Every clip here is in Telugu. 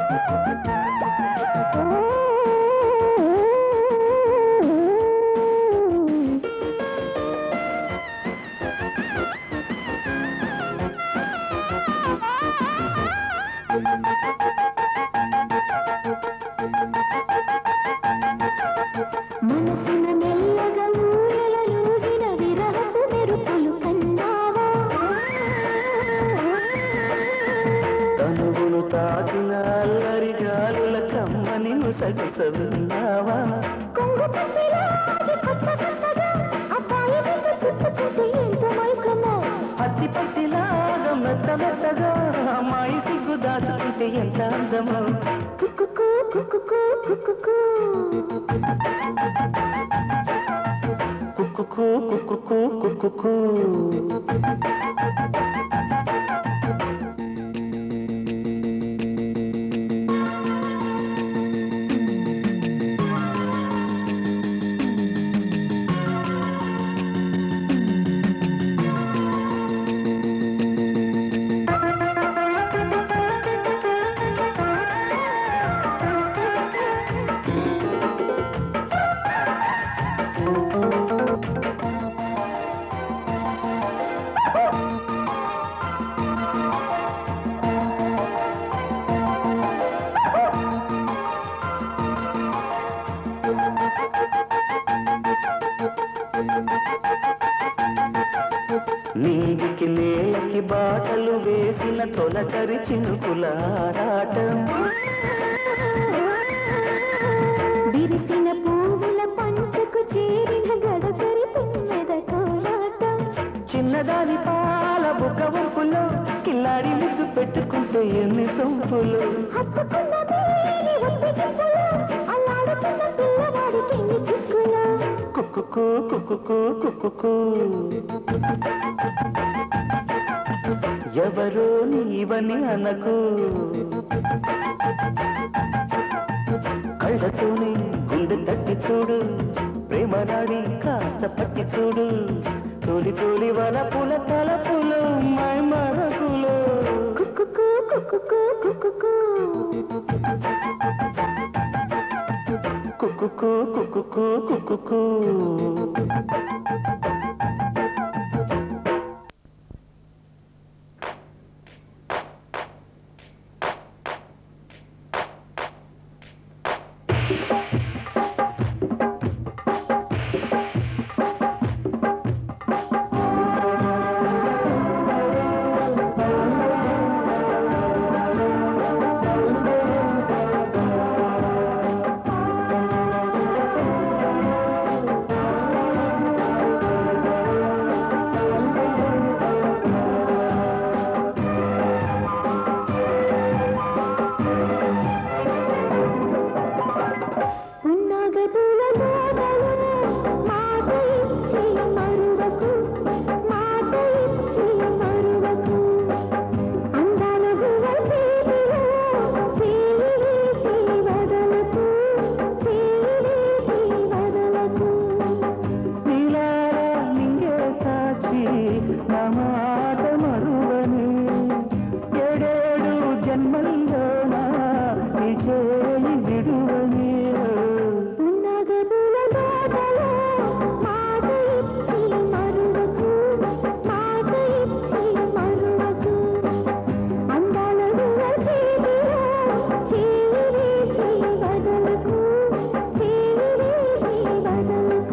మనసున మెల్లగా ఊయల లూగిన విరహపు మెరుపులు కన్నావా తనువును తాకిన అల్లరి గాలుల కమ్మని సగసన్నావా కొంగు పసిలా అది కొత్త కొత్తగా అబ్బాయి మీద చుట్టుకుంటే ఎంత మైకమో అతి పసిలాగా మెత్త మెత్తగా అమ్మాయి సిగ్గు దాచుకుంటే ఎంత అందమో కుక్కుకు కుక్కుకు కుక్కుకు కుక్కుకు కుక్కుకు కుక్కుకు నీటికి నేలకి బాటలు వేసిన తొలకరి చినుకుల ఆరాటం విరిసిన పువ్వుల పంటకు చేరిన గడసరి తుమ్మెద కోలాటం చిన్నదాని పాల బుక్క వంపులో కిల్లాడి ముద్దు పెట్టుకుంటే ఎన్ని సొంపులు హత్తుకున్న మేలి ఒత్తిడిలో అల్లాడుతున్న పిల్లవాడికి ఎన్ని చిక్కులో కుక్కుకు కుక్కుకు కుక్కుకు ఎవరో నీవని అనకు కళ్ళతోనే గుండె తట్టి చూడు ప్రేమ నాడి కాస్త పట్టి చూడు తోలి తోలి వల పుల తలపులు మై మరకులు కుక్కుకు కుక్కుకు కుక్కుకు కుక్కుకు కుక్కుకు కుక్కుకు ఉన్నాగదుల లోనలు మాట ఇచ్చి మరువకు మాట ఇచ్చి మరువకు అందాల గువ చేతిలో చేయి వేసి వదలకు చేయి వేసి వదలకు నీలారా నింగే సాక్షి నా మాట మరువని ఏడేడు జన్మల్లోనా నీ చేయి విడువని ఉన్నాగదుల లోనలు మాట ఇచ్చి మరువకు మాట ఇచ్చి మరువకు అందాల గువ చేతిలో చేయి వేసి వదలకు చేయి వేసి వదలకు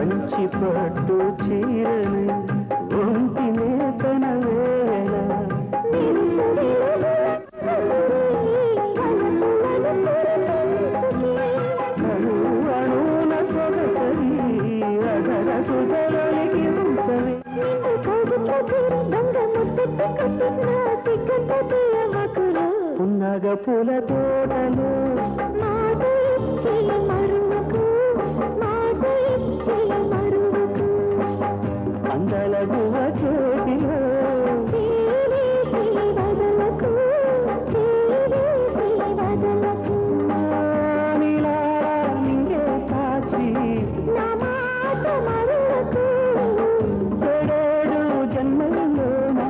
కంచి పట్టు చీరని ఒంటినే తన వేళ కను అణువున సొగసరి అగర సుధరలికి ఉంచవే పున్నగ పూల తోటలో అందల గువ చేతిలో నీలా నింగే సాక్షి ఏడేడు జన్మల్లోనా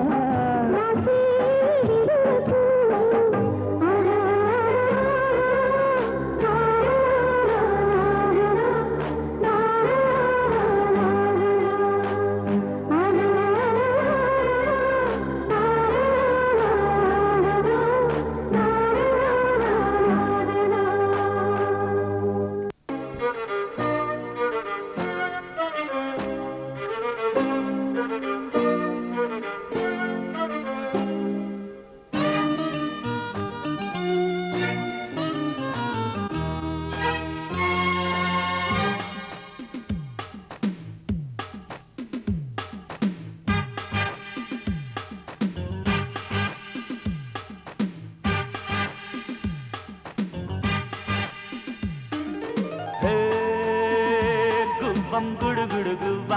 హే గువ్వం గుడుగుడు గువ్వ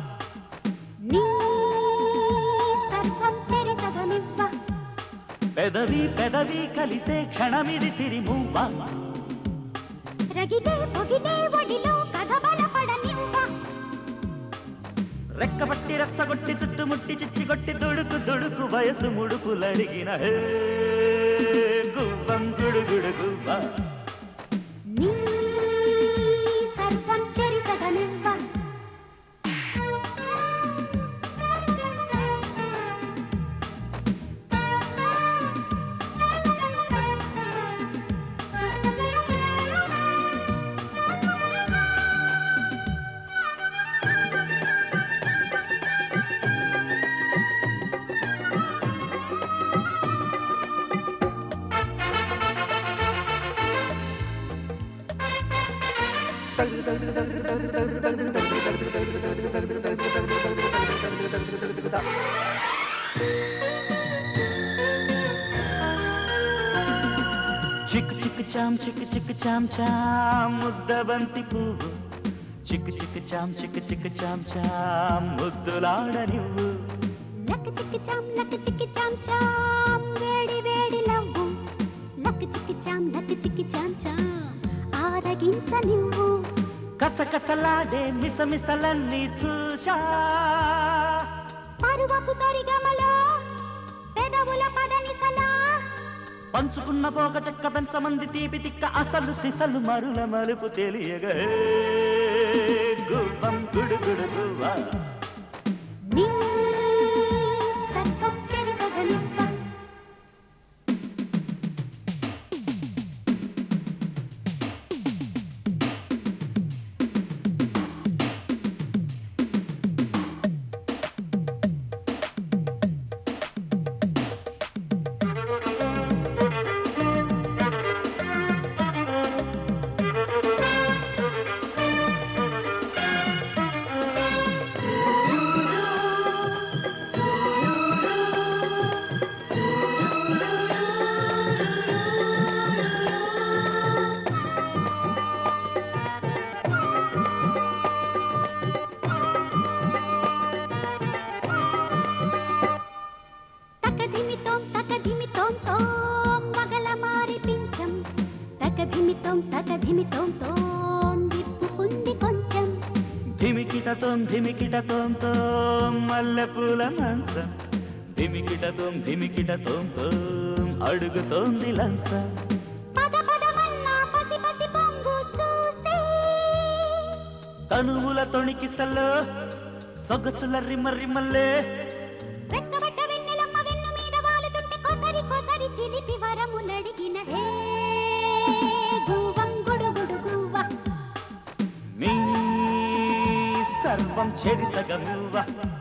పెదవి పెదవి కలిసే క్షణమిది సిరిమువ్వ రగిలే పొగిలే ఒడిలో కథ బలపడనివ్వ రెక్కబట్టి రెచ్చగొట్టి చుట్టుముట్టి చిచ్చిగొట్టి దుడుకు దుడుకు వయసు ముడుపులడిగిన హే గువ్వం గుడుగుడు గువ్వ నీ సర్వం చెరిసగనివ్వ చిక్కు చిక్కు చామ్ చిక్కు చిక్కు చామ్ చామ్ ముద్దబంతి పువ్వు చిక్కు చిక్కు చామ్ చిక్కు చిక్కు చామ్ చామ్ ముద్దులాడ నువ్వు లక్ చిక్కి చామ్ లక్ చిక్కి చామ్ చామ్ వేడి వేడి లవ్వు లక్ చిక్కి చామ్ లక్ చిక్కి చామ్ చామ్ ఆరగించ నువ్వు కసకసలాడే మిసమిసలన్నీ చూశా పరువపు సరిగమలో పెదవుల పదనిసలా పంచుకున్న పోక చెక్క పెంచమంది తీపి తిక్క అసలు సిసలు మరుల మలుపు తెలియగా హే, గువ్వం గుడుగుడు గువ్వ నీ సర్వం చెరిసగనివ్వ తకధిమితోం తకధిమితోం తోం మగల మారి పించం తకధిమితోం తకధిమితోం తోం విప్పుకుంది కొంచెం ధిమికిటతోం ధిమికిటతోం తోం మల్లెపూల మంచం ధిమికిటతోం ధిమికిటతోం తోం అడుగుతోంది లంచ పద పదమన్నా పసి పసి పొంగు చూస్తే తనువుల తొణికిసల్లో సొగసుల రిమ్మ రిమ్మల్లే వెక్కబడ్డ వెన్నెలమ్మ వెన్ను మీద వాలుతుంటే కొసరి కొసరి చిలిపి వరములడిగిన హే గువ్వం గుడుగుడు గువ్వ మీ సర్వం చెరి సగమివ్వ